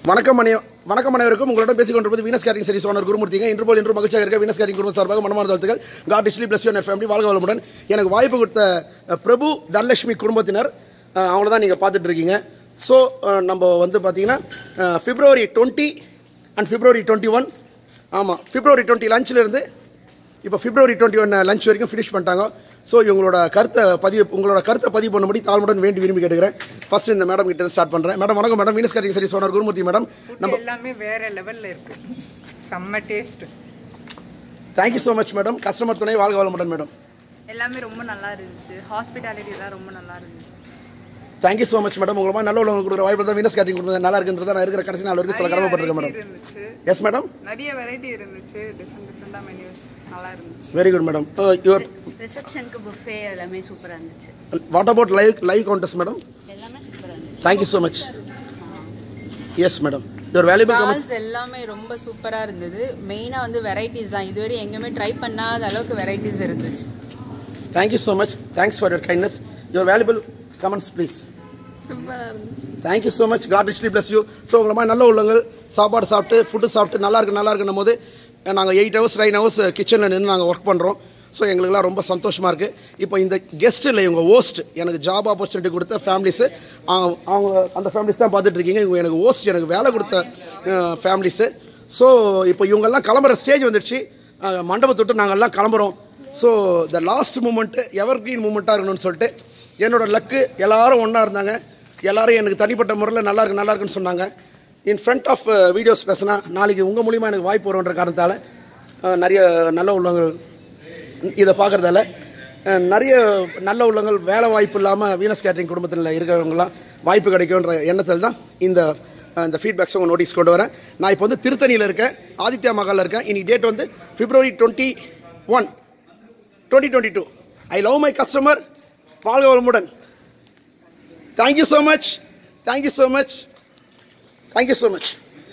வணக்கம் மணி வணக்கம் அனைவருக்கும் உங்களோட பேசிக் கொண்டிருப்பது வீனஸ் கேட்டிங் சரி ஓனர் குருமூர்த்திங்க இன்று போல் இன்று மகிழ்ச்சியாக இருக்க வீனஸ் கேட்டிங் குடும்ப சார்பாக மனமான வாழ்த்துக்கள் God richly bless your family வாழ்க வளமுடன் எனக்கு வாய்ப்பு கொடுத்த அஹ், பிரபு தனலட்சுமி குடும்பத்தினர் அஹ், அவங்கள தான் நீங்கள் பார்த்துட்டு இருக்கீங்க ஸோ நம்ம வந்து பார்த்தீங்கன்னா February twenty and February twenty one ஆமாம் பிப்ரவரி டுவெண்ட்டி இருந்து இப்போ பிப்ரவரி டுவெண்ட்டி ஒன் லஞ்ச் வரைக்கும் ஃபினிஷ் பண்ணிட்டாங்க ஸோ இவங்களோட கருத்தை பதிவு உங்களோட கருத்தை பதிவு பண்ணும்படி தாழ்முடன் வேண்டி விரும்பி கேட்டுக்கிறேன் ஃபர்ஸ்ட் இந்த மேடம் கிட்ட ஸ்டார்ட் பண்ணுறேன் மேடம் வணக்கம் மேடம் வீனஸ் கேட்டிங் சரி சோனர் குருமூர்த்தி மேடம் ஃபுட் எல்லாமே வேற லெவல்ல இருக்கு செம்ம taste thank you so much madam customer துணை வாழ்க வளமுடன் மேடம் எல்லாமே ரொம்ப நல்லா இருந்துச்சு ஹாஸ்பிட்டாலிட்டி எல்லாம் ரொம்ப நல்லா இருந்துச்சு தேங்க்யூ ஸோ மச் மேடம் உங்களை மாதிரி நல்ல உள்ளவங்க கொடுக்குற வாய்ப்பு தான் வீனஸ் கேட்டிங் கொடுக்குறது நல்லா இருக்குன்றத நான் இருக்கிற கடைசி நாள் வரைக்கும் சொல்ல கடமைப்பட்டிருக்கேன் மேடம் இருந்துச்சு எஸ் மேடம் நிறைய வெரைட்டி இருந்துச்சு டிஃப்ரெண்ட் டிஃப்ரெண்டா மெனியூஸ் நல்லா இருந்துச்சு வெரி குட் மேடம் யுவர் ரிசப்ஷனுக்கு புஃபே எல்லாமே சூப்பராக இருந்துச்சு what about live live counters madam எல்லாமே சூப்பராக இருந்துச்சு thank you so much yes madam your valuable comments stalls எல்லாமே ரொம்ப சூப்பராக இருந்தது மெயினாக வந்து வெரைட்டிஸ் தான் இதுவரை எங்கேயுமே ட்ரை பண்ணாத அளவுக்கு வெரைட்டிஸ் இருந்துச்சு thank you so much thanks for your kindness your valuable comments please thank you so much God richly bless you so உங்களை மாதிரி நல்ல உள்ளங்கள் சாப்பாடு சாப்பிட்டு ஃபுட்டு சாப்பிட்டு நல்லா இருக்கு நல்லா இருக்குன்னும் போது நாங்கள் எயிட் ஹவர்ஸ் நைன் ஹவர்ஸ் கிச்சனில் நின்று நாங்கள் ஒர்க் பண்ணுறோம் ஸோ எங்களுக்குலாம் ரொம்ப சந்தோஷமாக இருக்குது இப்போ இந்த கெஸ்ட் இல்லை இவங்க ஓஸ்ட் எனக்கு ஜாப் ஆப்பர்ச்சுனிட்டி கொடுத்த ஃபேமிலிஸு அவங்க அந்த ஃபேமிலிஸ் தான் பார்த்துட்டு இருக்கீங்க இவங்க எனக்கு ஓஸ்ட் எனக்கு வேலை கொடுத்த ஃபேமிலிஸு ஸோ இப்போ இவங்கெல்லாம் கிளம்புற ஸ்டேஜ் வந்துடுச்சு அஹ், மண்டபத்தை விட்டு நாங்கள் எல்லாம் கிளம்புறோம் so the last moment evergreen மூமெண்ட்டாக இருக்கணும்னு சொல்லிட்டு என்னோட லக்கு எல்லாரும் ஒன்றா இருந்தாங்க எல்லாரும் எனக்கு தனிப்பட்ட முறையில் நல்லா இருக்கு நல்லா இருக்குன்னு சொன்னாங்க இன் ஃப்ரண்ட் ஆஃப் வீடியோஸ் பேசினா நாளைக்கு உங்கள் மூலிமா எனக்கு வாய்ப்பு வரும்ன்ற காரணத்தால் அஹ், நிறைய நல்ல உள்ளவங்கள் இதை பார்க்குறதால நிறைய நல்ல உள்ளங்கள் வேலை வாய்ப்பு இல்லாமல் வீனஸ் கேட்டரிங் குடும்பத்தில் இருக்கிறவங்களாம் வாய்ப்பு கிடைக்கும்ன்ற எண்ணத்தில் தான் இந்த அஹ், இந்த ஃபீட்பேக்ஸை உங்கள் நோட்டீஸ் கொண்டு வரேன் நான் இப்போ வந்து திருத்தணியில் இருக்கேன் ஆதித்யா மகாலில் இருக்கேன் இன்னைக்கு டேட் வந்து February twenty one twenty twenty two I love my customer வாழ்க வளமுடன் thank you so much thank you so much thank you so much